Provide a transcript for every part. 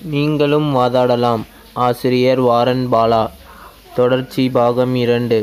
நீங்களும் வாதாடலாம் ஆசிரியர் வாரன் பாலா தொடர்ச்சி பாகம் இரண்டு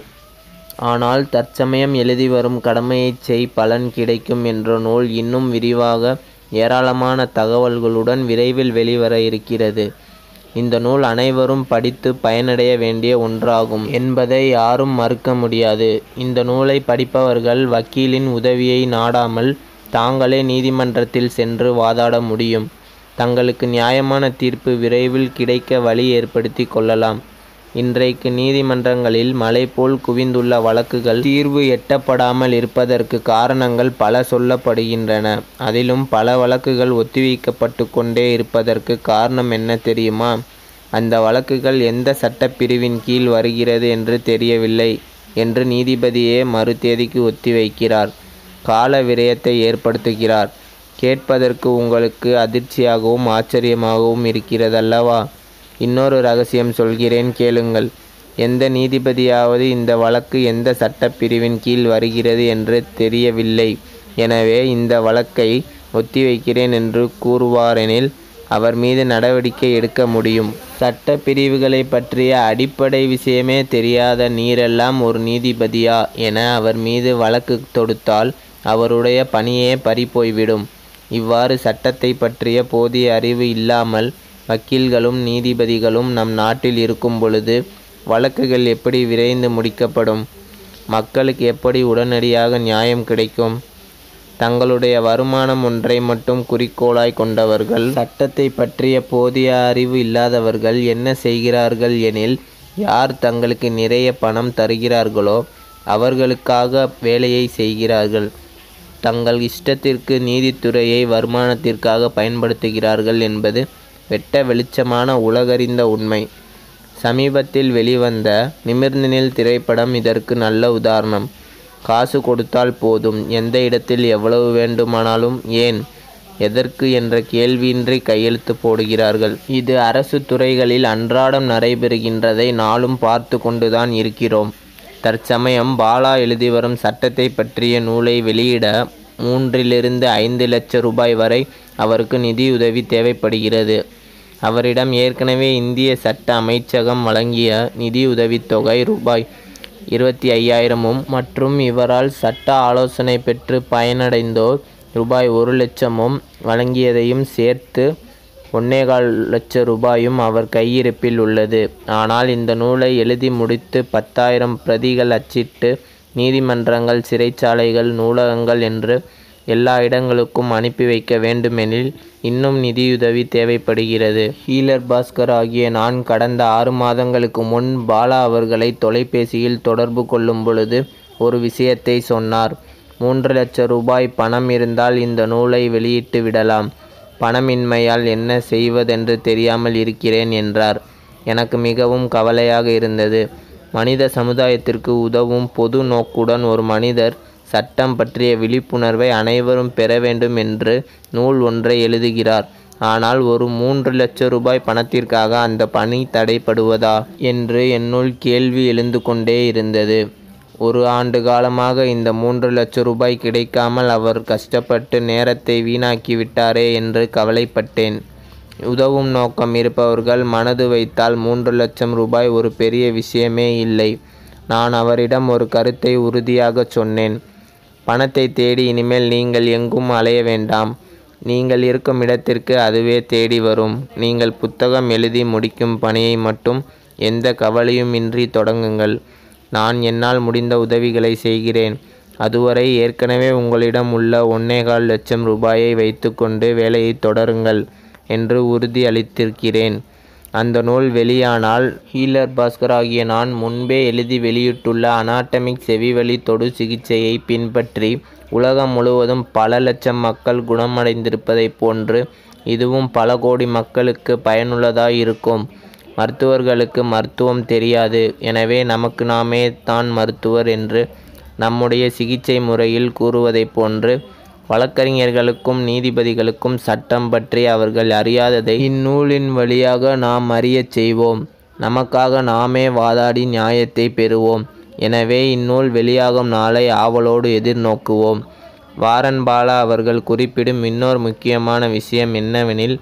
ஆனால் தற்சமயம் எழுதி வரும் கடமையைச் செய் பலன் கிடைக்கும் என்ற நூல் இன்னும் விரிவாக ஏராளமான தகவல்களுடன் விரைவில் வெளிவர இருக்கிறது இந்த நூல் அனைவரும் படித்து பயனடைய வேண்டிய ஒன்றாகும் என்பதை யாரும் மறுக்க முடியாது இந்த நூலை படிப்பவர்கள் வக்கீலின் உதவியை நாடாமல் தாங்களே நீதிமன்றத்தில் சென்று வாதாட முடியும் தங்களுக்கு நியாயமான தீர்ப்பு விரைவில் கிடைக்க வழி ஏற்படுத்தி கொள்ளலாம் இன்றைக்கு நீதிமன்றங்களில் மலை போல் குவிந்துள்ள வழக்குகள் தீர்வு எட்டப்படாமல் இருப்பதற்கு காரணங்கள் பல சொல்லப்படுகின்றன அதிலும் பல வழக்குகள் ஒத்திவைக்கப்பட்டு கொண்டே இருப்பதற்கு காரணம் என்ன தெரியுமா அந்த வழக்குகள் எந்த சட்டப்பிரிவின் கீழ் வருகிறது என்று தெரியவில்லை என்று நீதிபதியே மறு தேதிக்கு ஒத்திவைக்கிறார் கால விரயத்தை ஏற்படுத்துகிறார் கேட்பதற்கு உங்களுக்கு அதிர்ச்சியாகவும் ஆச்சரியமாகவும் இருக்கிறதல்லவா இன்னொரு ரகசியம் சொல்கிறேன் கேளுங்கள் எந்த நீதிபதியாவது இந்த வழக்கு எந்த சட்டப்பிரிவின் கீழ் வருகிறது என்று தெரியவில்லை எனவே இந்த வழக்கை ஒத்திவைக்கிறேன் என்று கூறுவாரெனில் அவர் மீது நடவடிக்கை எடுக்க முடியும் சட்ட பிரிவுகளை பற்றிய அடிப்படை விஷயமே தெரியாத நீரெல்லாம் ஒரு நீதிபதியா என அவர் மீது வழக்கு தொடுத்தால் அவருடைய பணியே பறிபோய்விடும் இவ்வாறு சட்டத்தை பற்றிய போதிய அறிவு இல்லாமல் வக்கீல்களும் நீதிபதிகளும் நம் நாட்டில் இருக்கும் பொழுது வழக்குகள் எப்படி விரைந்து முடிக்கப்படும் மக்களுக்கு எப்படி உடனடியாக நியாயம் கிடைக்கும் தங்களுடைய வருமானம் ஒன்றை மட்டும் குறிக்கோளாய் கொண்டவர்கள் சட்டத்தை பற்றிய போதிய அறிவு இல்லாதவர்கள் என்ன செய்கிறார்கள் எனில் யார் தங்களுக்கு நிறைய பணம் தருகிறார்களோ அவர்களுக்காக வேலையை செய்கிறார்கள் தங்கள் இஷ்டத்திற்கு நீதித்துறையை வருமானத்திற்காக பயன்படுத்துகிறார்கள் என்பது வெட்ட வெளிச்சமான உலகறிந்த உண்மை சமீபத்தில் வெளிவந்த நிமிர்ந்து நில் திரைப்படம் இதற்கு நல்ல உதாரணம் காசு கொடுத்தால் போதும் எந்த இடத்தில் எவ்வளவு வேண்டுமானாலும் ஏன் எதற்கு என்ற கேள்வியின்றி கையெழுத்து போடுகிறார்கள் இது அரசு துறைகளில் அன்றாடம் நடைபெறுகின்றதை நாளும் பார்த்து கொண்டுதான் இருக்கிறோம் தற்சமயம் பாலா எழுதி வரும் சட்டத்தை பற்றிய நூலை வெளியிட மூன்றிலிருந்து ஐந்து லட்சம் ரூபாய் வரை அவருக்கு நிதியுதவி தேவைப்படுகிறது அவரிடம் ஏற்கனவே இந்திய சட்ட அமைச்சகம் வழங்கிய நிதியுதவித் தொகை ரூபாய் இருபத்தி ஐயாயிரமும் மற்றும் இவரால் சட்ட ஆலோசனை பெற்று பயனடைந்தோர் ரூபாய் ஒரு லட்சமும் வழங்கியதையும் சேர்த்து ஒன்னேகால் லட்ச ரூபாயும் அவர் கையிருப்பில் உள்ளது ஆனால் இந்த நூலை எழுதி முடித்து பத்தாயிரம் பிரதிகள் அச்சிட்டு நீதிமன்றங்கள் சிறைச்சாலைகள் நூலகங்கள் என்று எல்லா இடங்களுக்கும் அனுப்பி வைக்க வேண்டுமெனில் இன்னும் நிதியுதவி தேவைப்படுகிறது ஹீலர் பாஸ்கர் ஆகிய நான் கடந்த ஆறு மாதங்களுக்கு முன் பாலா அவர்களை தொலைபேசியில் தொடர்பு கொள்ளும் பொழுது ஒரு விஷயத்தை சொன்னார் மூன்று லட்சம் ரூபாய் பணம் இருந்தால் இந்த நூலை வெளியிட்டு விடலாம் பணமின்மையால் என்ன செய்வதென்று தெரியாமல் இருக்கிறேன் என்றார் எனக்கு மிகவும் கவலையாக இருந்தது மனித சமுதாயத்திற்கு உதவும் பொது நோக்குடன் ஒரு மனிதர் சட்டம் பற்றிய விழிப்புணர்வை அனைவரும் பெற வேண்டும் என்று நூல் ஒன்றை எழுதுகிறார் ஆனால் ஒரு மூன்று லட்சம் ரூபாய் பணத்திற்காக அந்த பணி தடைப்படுவதா என்று என்னுள் கேள்வி எழுந்து கொண்டே இருந்தது ஒரு ஆண்டு காலமாக இந்த மூன்று லட்சம் ரூபாய் கிடைக்காமல் அவர் கஷ்டப்பட்டு நேரத்தை வீணாக்கி விட்டாரே என்று கவலைப்பட்டேன் உதவும் நோக்கம் இருப்பவர்கள் மனது வைத்தால் மூன்று லட்சம் ரூபாய் ஒரு பெரிய விஷயமே இல்லை நான் அவரிடம் ஒரு கருத்தை உறுதியாக சொன்னேன் பணத்தை தேடி இனிமேல் நீங்கள் எங்கும் அலைய வேண்டாம் நீங்கள் இருக்கும் இடத்திற்கு அதுவே தேடி வரும் நீங்கள் புத்தகம் எழுதி முடிக்கும் பணியை மட்டும் எந்த கவலையும் இன்றி தொடங்குங்கள் நான் என்னால் முடிந்த உதவிகளை செய்கிறேன் அதுவரை ஏற்கனவே உங்களிடம் உள்ள ஒன்னேகால் லட்சம் ரூபாயை வைத்துக்கொண்டு வேலையை தொடருங்கள் என்று உறுதி அளித்திருக்கிறேன் அந்த நூல் வெளியானால் ஹீலர் பாஸ்கர் ஆகிய நான் முன்பே எழுதி வெளியிட்டுள்ள அனாட்டமிக் செவிவழி தொடு சிகிச்சையை பின்பற்றி உலகம் முழுவதும் பல லட்சம் மக்கள் குணமடைந்திருப்பதைப் போன்று இதுவும் பல கோடி மக்களுக்கு பயனுள்ளதாய் இருக்கும் மருத்துவர்களுக்கு மருத்துவம் தெரியாது எனவே நமக்கு நாமே தான் மருத்துவர் என்று நம்முடைய சிகிச்சை முறையில் கூறுவதைப் போன்று வழக்கறிஞர்களுக்கும் நீதிபதிகளுக்கும் சட்டம் பற்றி அவர்கள் அறியாததை இந்நூலின் வழியாக நாம் அறியச் செய்வோம் நமக்காக நாமே வாதாடி நியாயத்தை பெறுவோம் எனவே இந்நூல் வெளியாகும் நாளை ஆவலோடு எதிர்நோக்குவோம் வாரன் பாலா அவர்கள் குறிப்பிடும் இன்னொரு முக்கியமான விஷயம் என்னவெனில்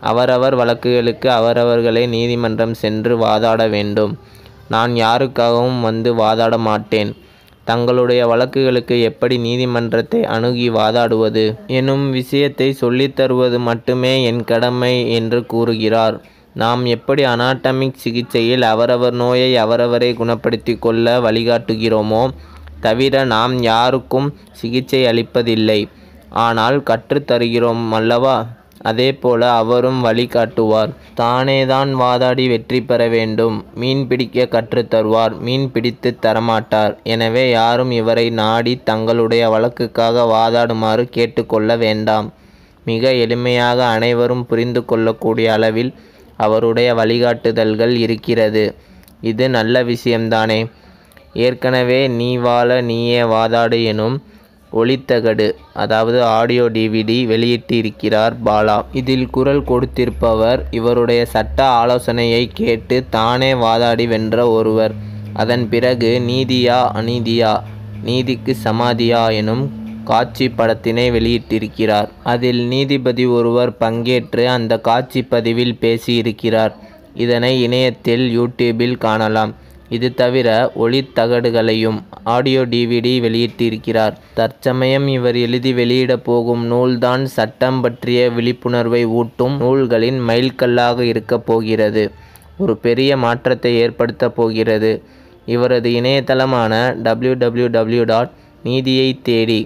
அவரவர் வழக்குகளுக்கு அவரவர்களே நீதிமன்றம் சென்று வாதாட வேண்டும் நான் யாருக்காகவும் வந்து வாதாட மாட்டேன் தங்களுடைய வழக்குகளுக்கு எப்படி நீதிமன்றத்தை அணுகி வாதாடுவது எனும் விஷயத்தை சொல்லித் தருவது மட்டுமே என் கடமை என்று கூறுகிறார் நாம் எப்படி அனாட்டமிக் சிகிச்சையில் அவரவர் நோயை அவரவரே குணப்படுத்தி கொள்ள வழிகாட்டுகிறோமோ தவிர நாம் யாருக்கும் சிகிச்சை அளிப்பதில்லை ஆனால் கற்றுத் தருகிறோம் அல்லவா அதேபோல அவரும் வழிகாட்டுவார் தானேதான் வாதாடி வெற்றி பெற வேண்டும் மீன் பிடிக்க கற்றுத் தருவார் மீன் பிடித்து தரமாட்டார் எனவே யாரும் இவரை நாடி தங்களுடைய வழக்குக்காக வாதாடுமாறு கேட்டுக்கொள்ள வேண்டாம் மிக எளிமையாக அனைவரும் புரிந்து கொள்ளக்கூடிய அளவில் அவருடைய வழிகாட்டுதல்கள் இருக்கிறது இது நல்ல விஷயம்தானே ஏற்கனவே நீ வாழ நீயே வாதாடு எனும் ஒளித்தகடு அதாவது ஆடியோ டிவிடி வெளியிட்டிருக்கிறார் பாலா இதில் குரல் கொடுத்திருப்பவர் இவருடைய சட்ட ஆலோசனையை கேட்டு தானே வாதாடி வென்ற ஒருவர் அதன் பிறகு நீதியா அநீதியா நீதிக்கு சமாதியா எனும் காட்சி படத்தினை வெளியிட்டிருக்கிறார் அதில் நீதிபதி ஒருவர் பங்கேற்று அந்த காட்சி பதிவில் பேசியிருக்கிறார் இதனை இணையத்தில் யூடியூபில் காணலாம் இது தவிர ஒளித்தகடுகளையும் ஆடியோ டிவிடி வெளியிட்டிருக்கிறார் தற்சமயம் இவர் எழுதி வெளியிடப் போகும் நூல்தான் சட்டம் பற்றிய விழிப்புணர்வை ஊட்டும் நூல்களின் மைல்கல்லாக இருக்கப் போகிறது ஒரு பெரிய மாற்றத்தை ஏற்படுத்தப் போகிறது இவரது இணையதளமான டபிள்யூ டபிள்யூ டபிள்யூ டாட் நீதியை தேடி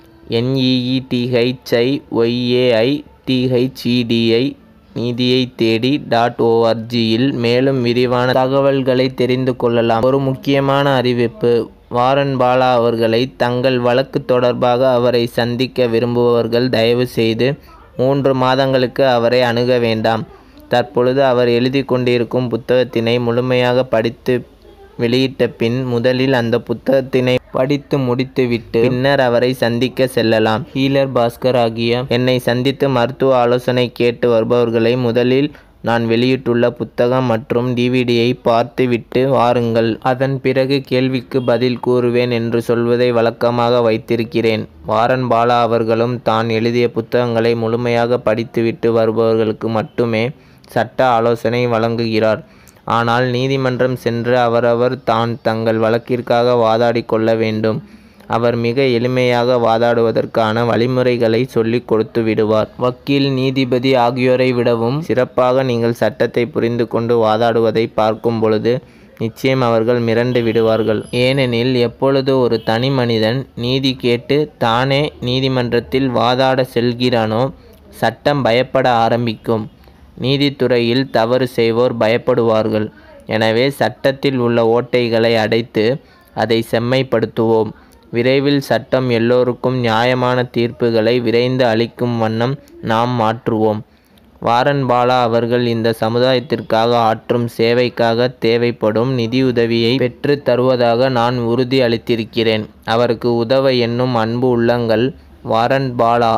என்இஇடிஹெச்ஐ ஒய்ஏஐ டிஹெச்இடிஐ நீதியை தேடி டாட் ஓஆர்ஜியில் மேலும் விரிவான தகவல்களை தெரிந்து கொள்ளலாம் ஒரு முக்கியமான அறிவிப்பு வாரன் பாலா அவர்களை தங்கள் வழக்கு தொடர்பாக அவரை சந்திக்க விரும்புபவர்கள் தயவு செய்து மூன்று மாதங்களுக்கு அவரை அணுக வேண்டாம் தற்பொழுது அவர் எழுதி கொண்டிருக்கும் புத்தகத்தினை முழுமையாக படித்து வெளியிட்ட பின் முதலில் அந்த புத்தகத்தினை படித்து முடித்துவிட்டு பின்னர் அவரை சந்திக்க செல்லலாம் ஹீலர் பாஸ்கர் ஆகிய என்னை சந்தித்து மருத்துவ ஆலோசனை கேட்டு வருபவர்களை முதலில் நான் வெளியிட்டுள்ள புத்தகம் மற்றும் டிவிடியை பார்த்துவிட்டு வாருங்கள் அதன் பிறகு கேள்விக்கு பதில் கூறுவேன் என்று சொல்வதை வழக்கமாக வைத்திருக்கிறேன் வாரன் பாலா அவர்களும் தான் எழுதிய புத்தகங்களை முழுமையாக படித்துவிட்டு வருபவர்களுக்கு மட்டுமே சட்ட ஆலோசனை வழங்குகிறார் ஆனால் நீதிமன்றம் சென்று அவரவர் தான் தங்கள் வழக்கிற்காக வாதாடி கொள்ள வேண்டும் அவர் மிக எளிமையாக வாதாடுவதற்கான வழிமுறைகளை சொல்லிக் கொடுத்து விடுவார் வக்கீல் நீதிபதி ஆகியோரை விடவும் சிறப்பாக நீங்கள் சட்டத்தை புரிந்து கொண்டு வாதாடுவதை பார்க்கும் பொழுது நிச்சயம் அவர்கள் மிரண்டு விடுவார்கள் ஏனெனில் எப்பொழுது ஒரு தனி மனிதன் நீதி கேட்டு தானே நீதிமன்றத்தில் வாதாட செல்கிறானோ சட்டம் பயப்பட ஆரம்பிக்கும் நீதித்துறையில் தவறு செய்வோர் பயப்படுவார்கள் எனவே சட்டத்தில் உள்ள ஓட்டைகளை அடைத்து அதை செம்மைப்படுத்துவோம் விரைவில் சட்டம் எல்லோருக்கும் நியாயமான தீர்ப்புகளை விரைந்து அளிக்கும் வண்ணம் நாம் மாற்றுவோம் வாரன் பாலா அவர்கள் இந்த சமுதாயத்திற்காக ஆற்றும் சேவைக்காக தேவைப்படும் நிதியுதவியை பெற்று தருவதாக நான் உறுதி அளித்திருக்கிறேன் அவருக்கு உதவ என்னும் அன்பு உள்ளங்கள் Warren Bala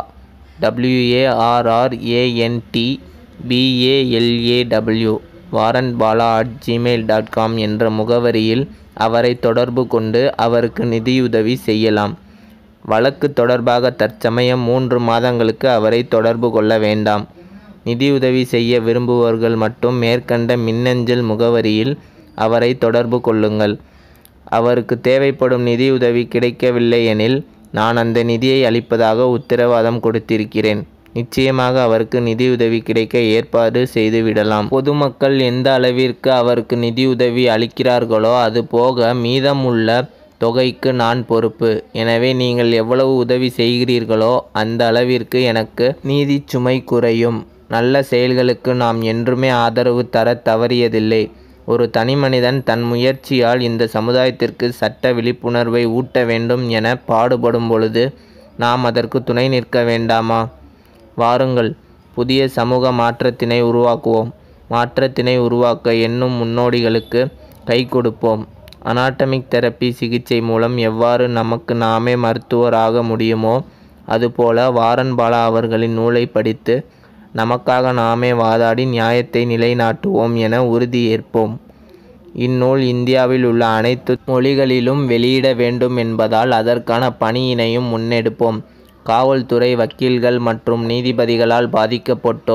டபிள்யூஏஆர்ஆர்ஏஎன்டி பிஏஎல்ஏடபிள்யூ Warren Bala at Gmail dot com என்ற முகவரியில் அவரை தொடர்பு கொண்டு அவருக்கு நிதியுதவி செய்யலாம் வழக்கு தொடர்பாக தற்சமயம் மூன்று மாதங்களுக்கு அவரை தொடர்பு கொள்ள வேண்டாம் நிதியுதவி செய்ய விரும்புபவர்கள் மட்டும் மேற்கண்ட மின்னஞ்சல் முகவரியில் அவரை தொடர்பு கொள்ளுங்கள் அவருக்கு தேவைப்படும் நிதியுதவி கிடைக்கவில்லை எனில் நான் அந்த நிதியை அளிப்பதாக உத்தரவாதம் கொடுத்திருக்கிறேன் நிச்சயமாக அவருக்கு நிதியுதவி கிடைக்க ஏற்பாடு செய்துவிடலாம் பொதுமக்கள் எந்த அளவிற்கு அவருக்கு நிதியுதவி அளிக்கிறார்களோ அது போக மீதமுள்ள தொகைக்கு நான் பொறுப்பு எனவே நீங்கள் எவ்வளவு உதவி செய்கிறீர்களோ அந்த அளவிற்கு எனக்கு நீதி சுமை குறையும் நல்ல செயல்களுக்கு நாம் என்றுமே ஆதரவு தர தவறியதில்லை ஒரு தனிமனிதன் தன் முயற்சியால் இந்த சமுதாயத்திற்கு சட்ட விழிப்புணர்வை ஊட்ட வேண்டும் என பாடுபடும் பொழுது நாம் அதற்கு துணை நிற்க வேண்டாமா வாருங்கள் புதிய சமூக மாற்றத்தினை உருவாக்குவோம் மாற்றத்தினை உருவாக்க எண்ணும் முன்னோடிகளுக்கு கை கொடுப்போம் அனாட்டமிக் தெரப்பி சிகிச்சை மூலம் எவ்வாறு நமக்கு நாமே மருத்துவர் ஆக முடியுமோ அதுபோல வாரன் பாலா அவர்களின் நூலை படித்து நமக்காக நாமே வாதாடி நியாயத்தை நிலைநாட்டுவோம் என உறுதியேற்போம் இந்நூல் இந்தியாவில் உள்ள அனைத்து மொழிகளிலும் வெளியிட வேண்டும் என்பதால் அதற்கான பணியினையும் முன்னெடுப்போம் காவல்துறை வக்கீல்கள் மற்றும் நீதிபதிகளால் பாதிக்கப்பட்டோர்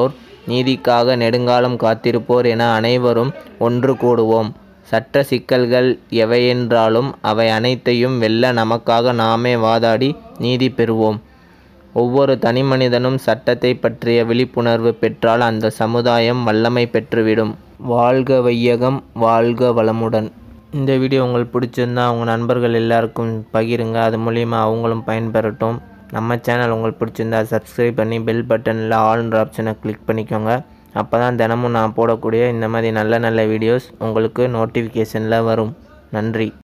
நீதிக்காக நெடுங்காலம் காத்திருப்போர் என அனைவரும் ஒன்று கூடுவோம் சட்ட சிக்கல்கள் எவையென்றாலும் அவை அனைத்தையும் வெல்ல நமக்காக நாமே வாதாடி நீதி பெறுவோம் ஒவ்வொரு தனிமனிதனும் சட்டத்தை பற்றிய விழிப்புணர்வு பெற்றால் அந்த சமுதாயம் வல்லமை பெற்றுவிடும் வாழ்க வையகம் வாழ்க வளமுடன் இந்த வீடியோ உங்களுக்கு பிடிச்சிருந்தா உங்கள் நண்பர்கள் எல்லாருக்கும் பகிருங்க அது மூலிமா அவங்களும் பயன்பெறட்டும் நம்ம சேனல் உங்களுக்கு பிடிச்சிருந்தா சப்ஸ்கிரைப் பண்ணி பெல் பட்டனில் ஆல்ன்ற ஆப்ஷனை கிளிக் பண்ணிக்கோங்க அப்போ தான் தினமும் நான் போடக்கூடிய இந்த மாதிரி நல்ல நல்ல வீடியோஸ் உங்களுக்கு நோட்டிஃபிகேஷனில் வரும் நன்றி